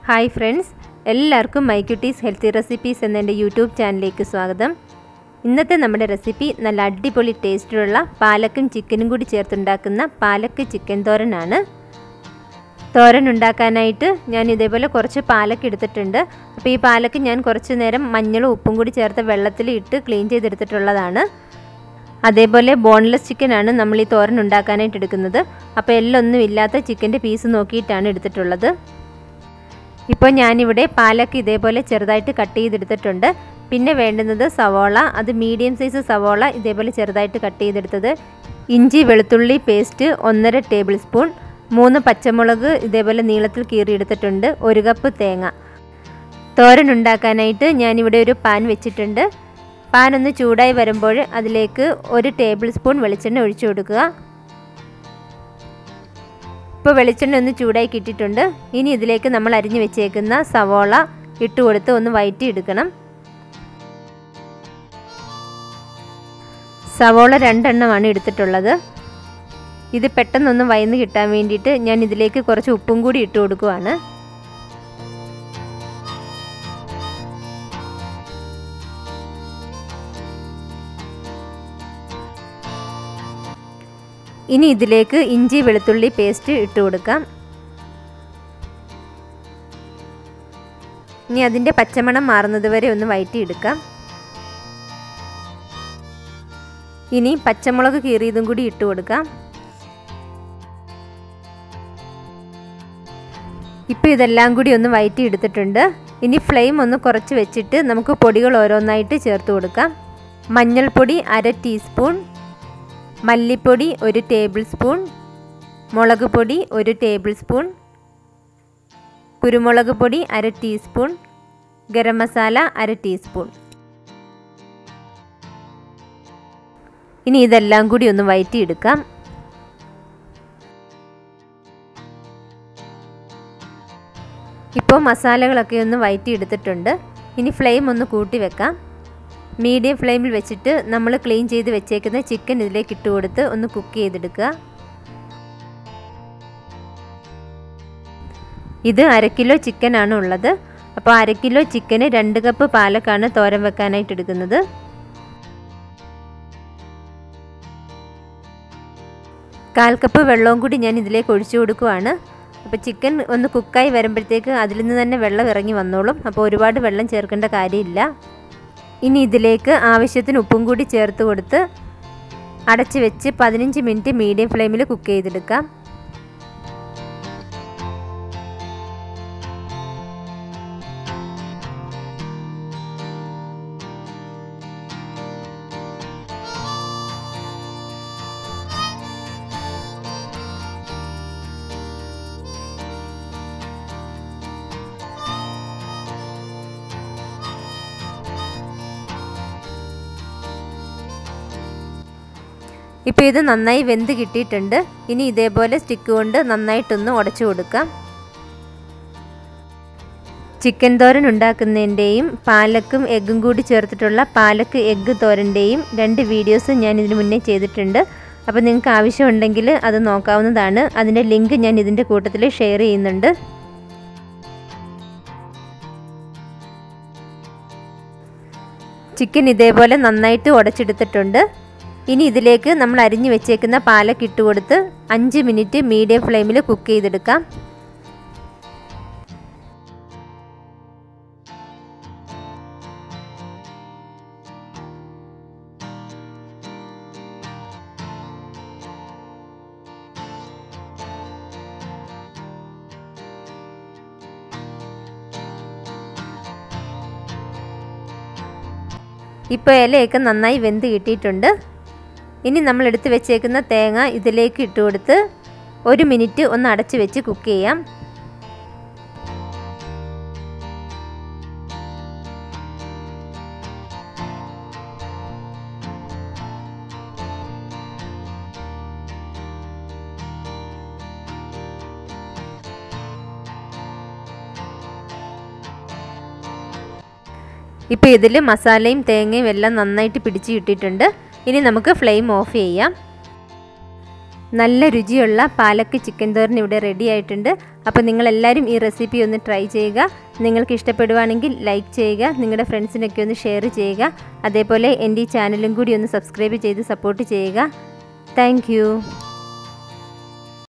hi friends എല്ലാവർക്കും മൈക്യൂട്ടീസ് healthy recipes എന്ന എൻ്റെ യൂട്യൂബ് ചാനലിലേക്ക് സ്വാഗതം ഇന്നത്തെ നമ്മുടെ റെസിപ്പി നല്ല അടിപൊളി ടേസ്റ്റിലുള്ള പാലക്കും ചിക്കനും കൂടി ചേർത്തുണ്ടാക്കുന്ന പാലക്ക് ചിക്കൻ തോരനാണ് തോരൻ ഉണ്ടാക്കാനായിട്ട് ഞാൻ ഇതേപോലെ കുറച്ച് പാലക്ക് എടുത്തിട്ടുണ്ട് അപ്പോൾ ഈ പാലക്ക് ഞാൻ കുറച്ച് നേരം മഞ്ഞളും ഉപ്പും കൂടി ചേർത്ത് വെള്ളത്തിൽ ഇട്ട് ക്ലീൻ ചെയ്തെടുത്തിട്ടുള്ളതാണ് അതേപോലെ ബോൺലെസ് ചിക്കനാണ് നമ്മൾ ഈ തോരൻ ഉണ്ടാക്കാനായിട്ട് എടുക്കുന്നത് അപ്പോൾ എല്ലൊന്നും ഇല്ലാത്ത ചിക്കൻ്റെ പീസ് നോക്കിയിട്ടാണ് എടുത്തിട്ടുള്ളത് ഇപ്പോൾ ഞാനിവിടെ പാലക്ക് ഇതേപോലെ ചെറുതായിട്ട് കട്ട് ചെയ്തെടുത്തിട്ടുണ്ട് പിന്നെ വേണ്ടുന്നത് സവോള അത് മീഡിയം സൈസ് സവോള ഇതേപോലെ ചെറുതായിട്ട് കട്ട് ചെയ്തെടുത്തത് ഇഞ്ചി വെളുത്തുള്ളി പേസ്റ്റ് ഒന്നര ടേബിൾ സ്പൂൺ മൂന്ന് പച്ചമുളക് ഇതേപോലെ നീളത്തിൽ കീറിയെടുത്തിട്ടുണ്ട് ഒരു കപ്പ് തേങ്ങ തോരൻ ഉണ്ടാക്കാനായിട്ട് ഞാനിവിടെ ഒരു പാൻ വെച്ചിട്ടുണ്ട് പാൻ ഒന്ന് ചൂടായി വരുമ്പോൾ അതിലേക്ക് ഒരു ടേബിൾ സ്പൂൺ വെളിച്ചെണ്ണ ഒഴിച്ചു കൊടുക്കുക ഇപ്പോൾ വെളിച്ചെണ്ണ ഒന്ന് ചൂടായി കിട്ടിയിട്ടുണ്ട് ഇനി ഇതിലേക്ക് നമ്മൾ അരിഞ്ഞു വെച്ചേക്കുന്ന സവോള ഇട്ട് കൊടുത്ത് ഒന്ന് വയറ്റി എടുക്കണം സവോള രണ്ടെണ്ണമാണ് എടുത്തിട്ടുള്ളത് ഇത് പെട്ടെന്നൊന്ന് വയന്ന് കിട്ടാൻ വേണ്ടിയിട്ട് ഞാൻ ഇതിലേക്ക് കുറച്ച് ഉപ്പും കൂടി ഇട്ട് കൊടുക്കുവാണ് ഇനി ഇതിലേക്ക് ഇഞ്ചി വെളുത്തുള്ളി പേസ്റ്റ് ഇട്ട് കൊടുക്കാം ഇനി അതിൻ്റെ പച്ചമണം മാറുന്നത് വരെ ഒന്ന് വയറ്റിയെടുക്കാം ഇനി പച്ചമുളക് കീറിയതും കൂടി ഇട്ട് കൊടുക്കാം ഇപ്പോൾ ഇതെല്ലാം കൂടി ഒന്ന് വയറ്റി എടുത്തിട്ടുണ്ട് ഇനി ഫ്ലെയിം ഒന്ന് കുറച്ച് വെച്ചിട്ട് നമുക്ക് പൊടികൾ ഓരോന്നായിട്ട് ചേർത്ത് കൊടുക്കാം മഞ്ഞൾപ്പൊടി അര ടീസ്പൂൺ മല്ലിപ്പൊടി ഒരു ടേബിൾ സ്പൂൺ മുളക് പൊടി ഒരു ടേബിൾ സ്പൂൺ കുരുമുളക് പൊടി അര ടീസ്പൂൺ ഗരം മസാല അര ടീസ്പൂൺ ഇനി ഇതെല്ലാം കൂടി ഒന്ന് വയറ്റിയെടുക്കാം ഇപ്പോൾ മസാലകളൊക്കെ ഒന്ന് വയറ്റിയെടുത്തിട്ടുണ്ട് ഇനി ഫ്ലെയിം ഒന്ന് കൂട്ടി വെക്കാം മീഡിയം ഫ്ലെയിമിൽ വെച്ചിട്ട് നമ്മൾ ക്ലീൻ ചെയ്ത് വെച്ചേക്കുന്ന ചിക്കൻ ഇതിലേക്ക് ഇട്ട് കൊടുത്ത് ഒന്ന് കുക്ക് ചെയ്തെടുക്കുക ഇത് അര കിലോ ചിക്കനാണ് ഉള്ളത് അപ്പോൾ അര കിലോ ചിക്കന് രണ്ട് കപ്പ് പാലക്കാണ് തോരൻ വെക്കാനായിട്ട് എടുക്കുന്നത് കാൽ കപ്പ് വെള്ളവും കൂടി ഞാൻ ഇതിലേക്ക് ഒഴിച്ചു കൊടുക്കുവാണ് അപ്പോൾ ചിക്കൻ ഒന്ന് കുക്കായി വരുമ്പോഴത്തേക്ക് അതിൽ നിന്ന് തന്നെ വെള്ളം ഇറങ്ങി വന്നോളും അപ്പോൾ ഒരുപാട് വെള്ളം ചേർക്കേണ്ട കാര്യമില്ല ഇനി ഇതിലേക്ക് ആവശ്യത്തിന് ഉപ്പും കൂടി ചേർത്ത് കൊടുത്ത് അടച്ച് വെച്ച് പതിനഞ്ച് മിനിറ്റ് മീഡിയം ഫ്ലെയിമിൽ കുക്ക് ചെയ്തെടുക്കാം ഇപ്പോൾ ഇത് നന്നായി വെന്ത് കിട്ടിയിട്ടുണ്ട് ഇനി ഇതേപോലെ സ്റ്റിക്ക് കൊണ്ട് നന്നായിട്ടൊന്ന് ഉടച്ചു കൊടുക്കാം ചിക്കൻ തോരൻ ഉണ്ടാക്കുന്നതിൻ്റെയും പാലക്കും എഗ്ഗും കൂടി ചേർത്തിട്ടുള്ള പാലക്ക് എഗ്ഗ് തോരൻ്റെയും രണ്ട് വീഡിയോസ് ഞാൻ ഇതിന് മുന്നേ ചെയ്തിട്ടുണ്ട് അപ്പോൾ നിങ്ങൾക്ക് ആവശ്യമുണ്ടെങ്കിൽ അത് നോക്കാവുന്നതാണ് അതിൻ്റെ ലിങ്ക് ഞാൻ ഇതിൻ്റെ കൂട്ടത്തിൽ ഷെയർ ചെയ്യുന്നുണ്ട് ചിക്കൻ ഇതേപോലെ നന്നായിട്ട് ഉടച്ചെടുത്തിട്ടുണ്ട് ഇനി ഇതിലേക്ക് നമ്മൾ അരിഞ്ഞു വെച്ചേക്കുന്ന പാലക്ക് ഇട്ട് കൊടുത്ത് അഞ്ച് മിനിറ്റ് മീഡിയം ഫ്ലെയിമിൽ കുക്ക് ചെയ്തെടുക്കാം ഇപ്പോൾ ഇലയൊക്കെ നന്നായി വെന്ത് കിട്ടിയിട്ടുണ്ട് ഇനി നമ്മൾ എടുത്ത് വെച്ചേക്കുന്ന തേങ്ങ ഇതിലേക്ക് ഇട്ട് കൊടുത്ത് ഒരു മിനിറ്റ് ഒന്ന് അടച്ച് വെച്ച് കുക്ക് ചെയ്യാം ഇപ്പോൾ ഇതിൽ മസാലയും തേങ്ങയും എല്ലാം നന്നായിട്ട് പിടിച്ച് കിട്ടിയിട്ടുണ്ട് ഇനി നമുക്ക് ഫ്ലെയിം ഓഫ് ചെയ്യാം നല്ല രുചിയുള്ള പാലക്ക് ചിക്കൻ തോരൻ ഇവിടെ റെഡി ആയിട്ടുണ്ട് അപ്പോൾ നിങ്ങളെല്ലാവരും ഈ റെസിപ്പി ഒന്ന് ട്രൈ ചെയ്യുക നിങ്ങൾക്ക് ഇഷ്ടപ്പെടുവാണെങ്കിൽ ലൈക്ക് ചെയ്യുക നിങ്ങളുടെ ഫ്രണ്ട്സിനൊക്കെ ഒന്ന് ഷെയർ ചെയ്യുക അതേപോലെ എൻ്റെ ഈ ചാനലും കൂടി ഒന്ന് സബ്സ്ക്രൈബ് ചെയ്ത് സപ്പോർട്ട് ചെയ്യുക താങ്ക്